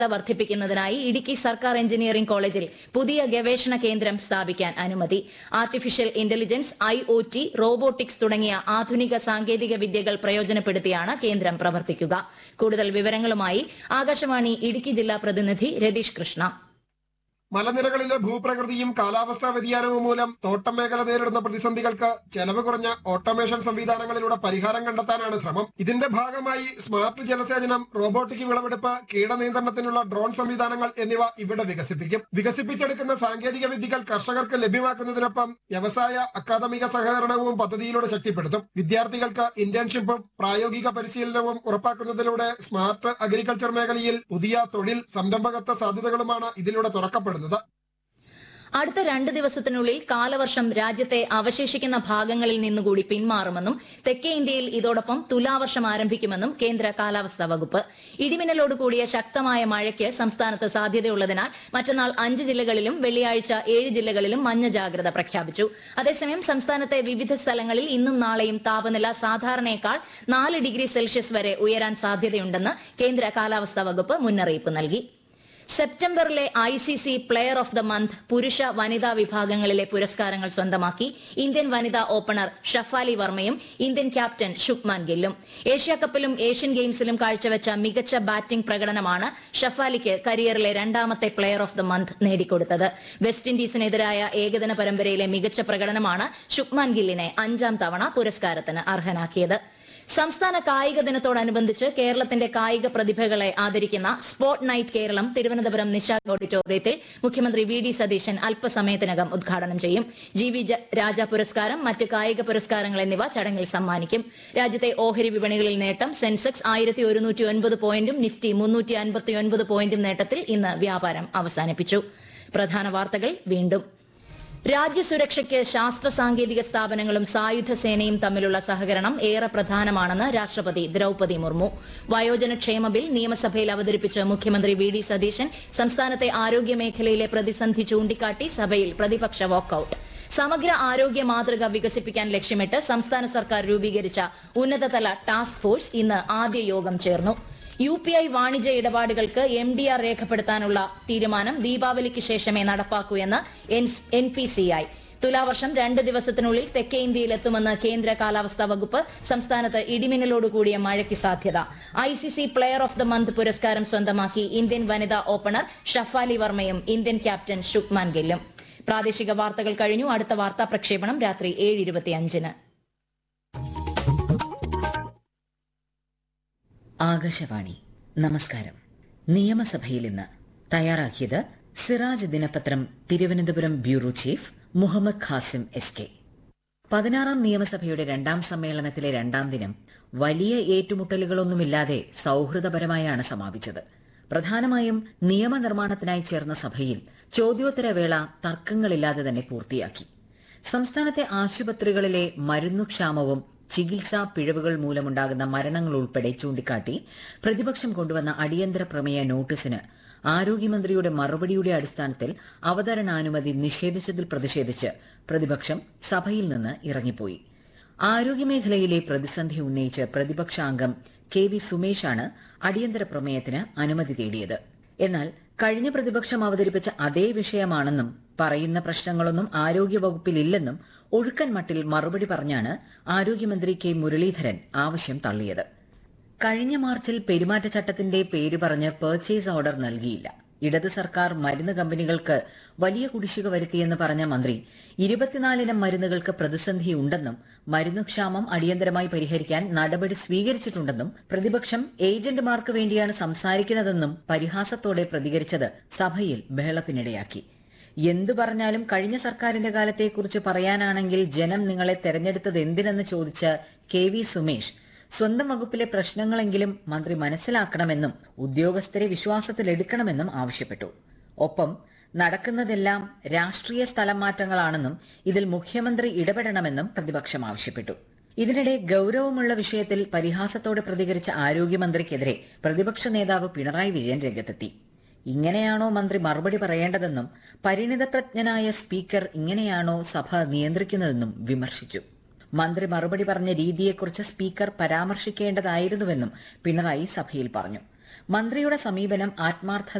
വർദ്ധിപ്പിക്കുന്നതിനായി ഇടുക്കി സർക്കാർ എഞ്ചിനീയറിംഗ് കോളേജിൽ പുതിയ ഗവേഷണ കേന്ദ്രം സ്ഥാപിക്കാൻ അനുമതി artificial intelligence I O T robotics തുടങ്ങിയ ആധുനിക സാങ്കേതിക വിദ്യകൾ പ്രയോജനപ്പെടുത്തിയാണ് കേന്ദ്രം പ്രവർത്തിക്കുക കൂടുതൽ വിവരങ്ങളുമായി ആകാശവാണി ഇടുക്കി ജില്ലാ പ്രതിനിധി രതീഷ് കൃഷ്ണ മലനിരകളിലെ ഭൂപ്രകൃതിയും കാലാവസ്ഥാ വ്യതിയാനവും മൂലം തോട്ടം മേഖല നേരിടുന്ന പ്രതിസന്ധികൾക്ക് ചെലവ് കുറഞ്ഞ ഓട്ടോമേഷൻ സംവിധാനങ്ങളിലൂടെ പരിഹാരം കണ്ടെത്താനാണ് ശ്രമം ഇതിന്റെ ഭാഗമായി സ്മാർട്ട് ജലസേചനം റോബോട്ടിക് വിളവെടുപ്പ് കീടനിയന്ത്രണത്തിനുള്ള ഡ്രോൺ സംവിധാനങ്ങൾ എന്നിവ ഇവിടെ വികസിപ്പിക്കും വികസിപ്പിച്ചെടുക്കുന്ന സാങ്കേതിക വിദ്യകൾ കർഷകർക്ക് ലഭ്യമാക്കുന്നതിനൊപ്പം വ്യവസായ അക്കാദമിക സഹകരണവും പദ്ധതിയിലൂടെ ശക്തിപ്പെടുത്തും വിദ്യാർത്ഥികൾക്ക് ഇന്റേൺഷിപ്പും പ്രായോഗിക പരിശീലനവും ഉറപ്പാക്കുന്നതിലൂടെ സ്മാർട്ട് അഗ്രികൾച്ചർ മേഖലയിൽ പുതിയ തൊഴിൽ സംരംഭകത്വ സാധ്യതകളുമാണ് ഇതിലൂടെ തുറക്കപ്പെടുന്നത് അടുത്ത രണ്ട് ദിവസത്തിനുള്ളിൽ കാലവർഷം രാജ്യത്തെ അവശേഷിക്കുന്ന ഭാഗങ്ങളിൽ നിന്നുകൂടി പിന്മാറുമെന്നും തെക്കേ ഇന്ത്യയിൽ ഇതോടൊപ്പം തുലാവർഷം ആരംഭിക്കുമെന്നും കേന്ദ്ര കാലാവസ്ഥാ വകുപ്പ് ഇടിമിന്നലോട് കൂടിയ ശക്തമായ മഴയ്ക്ക് സംസ്ഥാനത്ത് സാധ്യതയുള്ളതിനാൽ മറ്റന്നാൾ അഞ്ച് ജില്ലകളിലും വെള്ളിയാഴ്ച ഏഴ് ജില്ലകളിലും മഞ്ഞ ജാഗ്രത പ്രഖ്യാപിച്ചു അതേസമയം സംസ്ഥാനത്തെ വിവിധ സ്ഥലങ്ങളിൽ ഇന്നും നാളെയും താപനില സാധാരണയേക്കാൾ നാല് ഡിഗ്രി സെൽഷ്യസ് വരെ ഉയരാൻ സാധ്യതയുണ്ടെന്ന് കേന്ദ്ര കാലാവസ്ഥാ വകുപ്പ് മുന്നറിയിപ്പ് നൽകി സെപ്റ്റംബറിലെ I C C player of the month പുരുഷ വനിതാ വിഭാഗങ്ങളിലെ പുരസ്കാരങ്ങൾ സ്വന്തമാക്കി ഇന്ത്യൻ വനിതാ ഓപ്പണർ ഷഫാലി വർമ്മയും ഇന്ത്യൻ ക്യാപ്റ്റൻ ശുഭ്മാൻ ഗില്ലും ഏഷ്യാകപ്പിലും ഏഷ്യൻ ഗെയിംസിലും കാഴ്ചവെച്ച മികച്ച ബാറ്റിംഗ് പ്രകടനമാണ് ഷഫാലിക്ക് കരിയറിലെ രണ്ടാമത്തെ പ്ലെയർ ഓഫ് ദ മന്ത് നേടിക്കൊടുത്തത് വെസ്റ്റ് ഇൻഡീസിനെതിരായ ഏകദിന പരമ്പരയിലെ മികച്ച പ്രകടനമാണ് ശുഭ്മാൻ ഗില്ലിനെ അഞ്ചാം തവണ പുരസ്കാരത്തിന് അർഹനാക്കിയത് സംസ്ഥാന കായിക ദിനത്തോടനുബന്ധിച്ച് കേരളത്തിന്റെ കായിക പ്രതിഭകളെ ആദരിക്കുന്ന സ്പോർട്ട് നൈറ്റ് കേരളം തിരുവനന്തപുരം നിശാദ് ഓഡിറ്റോറിയത്തിൽ മുഖ്യമന്ത്രി വി ഡി സതീശൻ അല്പസമയത്തിനകം ഉദ്ഘാടനം ചെയ്യും ജി വി ജ- രാജ പുരസ്കാരം മറ്റ് കായിക പുരസ്കാരങ്ങൾ എന്നിവ ചടങ്ങിൽ സമ്മാനിക്കും രാജ്യത്തെ ഓഹരി വിപണികളിൽ നേട്ടം സെൻസെക്സ് ആയിരത്തി ഒരുന്നൂറ്റി ഒൻപത് പോയിന്റും നിഫ്റ്റി മുന്നൂറ്റി അൻപത്തി ഒൻപത് പോയിന്റും നേട്ടത്തിൽ ഇന്ന് വ്യാപാരം അവസാനിപ്പിച്ചു പ്രധാന വാർത്തകൾ വീണ്ടും രാജ്യസുരക്ഷയ്ക്ക് ശാസ്ത്ര സാങ്കേതിക സ്ഥാപനങ്ങളും സായുധ സേനയും തമ്മിലുള്ള സഹകരണം ഏറെ പ്രധാനമാണെന്ന് രാഷ്ട്രപതി ദ്രൌപതി മുർമു വയോജന ക്ഷേമ ബിൽ നിയമസഭയിൽ അവതരിപ്പിച്ച് മുഖ്യമന്ത്രി വി ഡി സതീശൻ സംസ്ഥാനത്തെ ആരോഗ്യ മേഖലയിലെ പ്രതിസന്ധി ചൂണ്ടിക്കാട്ടി സഭയിൽ പ്രതിപക്ഷ വാക്കൌട്ട് സമഗ്ര ആരോഗ്യ മാതൃക വികസിപ്പിക്കാൻ ലക്ഷ്യമിട്ട് സംസ്ഥാന സർക്കാർ രൂപീകരിച്ച ഉന്നതതല ടാസ്ക് ഫോഴ്സ് ഇന്ന് ആദ്യ യോഗം ചേർന്നു യു പി ഐ വാണിജ്യ ഇടപാടുകൾക്ക് എം ഡി ആർ രേഖപ്പെടുത്താനുള്ള തീരുമാനം ദീപാവലിക്ക് ശേഷമേ നടപ്പാക്കൂ എന്ന് എൻ പി സി ഐ തുലാവർഷം രണ്ട് ദിവസത്തിനുള്ളിൽ തെക്കേ ഇന്ത്യയിലെത്തുമെന്ന് കേന്ദ്ര കാലാവസ്ഥാ വകുപ്പ് സംസ്ഥാനത്ത് ഇടിമിന്നലോട് കൂടിയ മഴയ്ക്ക് സാധ്യത I C C player of the month പുരസ്കാരം സ്വന്തമാക്കി ഇന്ത്യൻ വനിതാ ഓപ്പണർ ഷഫാലി വർമ്മയും ഇന്ത്യൻ ക്യാപ്റ്റൻ ശുഭ്മാൻ ഗില്ലും പ്രാദേശിക വാർത്തകൾ കഴിഞ്ഞു അടുത്ത വാർത്താ പ്രക്ഷേപണം രാത്രി ഏഴ് ഇരുപത്തിയഞ്ചിന് ആകാശവാണി നമസ്കാരം നിയമസഭയിൽ ഇന്ന് തയ്യാറാക്കിയത് സിറാജ് ദിനപത്രം Thiruvananthapuram bureau chief Muhammad Khasim S K പതിനാറാം നിയമസഭയുടെ രണ്ടാം സമ്മേളനത്തിലെ രണ്ടാം ദിനം വലിയ ഏറ്റുമുട്ടലുകളൊന്നുമില്ലാതെ സൌഹൃദപരമായാണ് സമാപിച്ചത് പ്രധാനമായും നിയമനിർമ്മാണത്തിനായി ചേർന്ന സഭയിൽ ചോദ്യോത്തരവേള തർക്കങ്ങളില്ലാതെ തന്നെ പൂർത്തിയാക്കി സംസ്ഥാനത്തെ ആശുപത്രികളിലെ മരുന്നുക്ഷാമവും ചികിത്സാ പിഴവുകൾ മൂലമുണ്ടാകുന്ന മരണങ്ങൾ ഉൾപ്പെടെ ചൂണ്ടിക്കാട്ടി പ്രതിപക്ഷം കൊണ്ടുവന്ന അടിയന്തര പ്രമേയ നോട്ടീസിന് ആരോഗ്യമന്ത്രിയുടെ മറുപടിയുടെ അടിസ്ഥാനത്തിൽ അവതരണാനുമതി നിഷേധിച്ചതിൽ പ്രതിഷേധിച്ച് പ്രതിപക്ഷം സഭയിൽ നിന്ന് ഇറങ്ങിപ്പോയി ആരോഗ്യമേഖലയിലെ പ്രതിസന്ധി ഉന്നയിച്ച് പ്രതിപക്ഷാംഗം കെ വി സുമേഷാണ് അടിയന്തര പ്രമേയത്തിന് അനുമതി തേടിയത് എന്നാൽ കഴിഞ്ഞ പ്രതിപക്ഷം അവതരിപ്പിച്ച അതേ വിഷയമാണെന്നും പറയുന്ന പ്രശ്നങ്ങളൊന്നും ആരോഗ്യവകുപ്പിലില്ലെന്നും ഒഴുക്കൻ മട്ടിൽ മറുപടി പറഞ്ഞാണ് ആരോഗ്യമന്ത്രി കെ മുരളീധരൻ ആവശ്യം തള്ളിയത് കഴിഞ്ഞ മാർച്ചിൽ പെരുമാറ്റച്ചട്ടത്തിന്റെ പേര് പറഞ്ഞ് പർച്ചേസ് ഓർഡർ നൽകിയില്ല ഇടത് സർക്കാർ മരുന്ന് കമ്പനികൾക്ക് വലിയ കുടിശ്ശിക വരുത്തിയെന്ന് പറഞ്ഞ മന്ത്രി ഇരുപത്തിനാലിനം മരുന്നുകൾക്ക് പ്രതിസന്ധിയുണ്ടെന്നും മരുന്നുക്ഷാമം അടിയന്തരമായി പരിഹരിക്കാൻ നടപടി സ്വീകരിച്ചിട്ടുണ്ടെന്നും പ്രതിപക്ഷം ഏജന്റുമാർക്ക് വേണ്ടിയാണ് സംസാരിക്കുന്നതെന്നും പരിഹാസത്തോടെ പ്രതികരിച്ചത് സഭയിൽ ബഹളത്തിനിടയാക്കി എന്തു പറഞ്ഞാലും കഴിഞ്ഞ സർക്കാരിന്റെ കാലത്തെക്കുറിച്ച് പറയാനാണെങ്കിൽ ജനം നിങ്ങളെ തെരഞ്ഞെടുത്തത് എന്തിനെന്ന് ചോദിച്ച കെ വി സുമേഷ് സ്വന്തം വകുപ്പിലെ പ്രശ്നങ്ങളെങ്കിലും മന്ത്രി മനസ്സിലാക്കണമെന്നും ഉദ്യോഗസ്ഥരെ വിശ്വാസത്തിലെടുക്കണമെന്നും ആവശ്യപ്പെട്ടു ഒപ്പം നടക്കുന്നതെല്ലാം രാഷ്ട്രീയ സ്ഥലം മാറ്റങ്ങളാണെന്നും ഇതിൽ മുഖ്യമന്ത്രി ഇടപെടണമെന്നും പ്രതിപക്ഷം ആവശ്യപ്പെട്ടു ഇതിനിടെ ഗൌരവമുള്ള വിഷയത്തിൽ പരിഹാസത്തോടെ പ്രതികരിച്ച ആരോഗ്യമന്ത്രിക്കെതിരെ പ്രതിപക്ഷ നേതാവ് പിണറായി വിജയൻ രംഗത്തെത്തി ഇങ്ങനെയാണോ മന്ത്രി മറുപടി പറയേണ്ടതെന്നും പരിണിതപ്രജ്ഞനായ സ്പീക്കർ ഇങ്ങനെയാണോ സഭ നിയന്ത്രിക്കുന്നതെന്നും വിമർശിച്ചു മന്ത്രി മറുപടി പറഞ്ഞ രീതിയെക്കുറിച്ച് സ്പീക്കർ പരാമർശിക്കേണ്ടതായിരുന്നുവെന്നും പിണറായി സഭയിൽ പറഞ്ഞു മന്ത്രിയുടെ സമീപനം ആത്മാർത്ഥ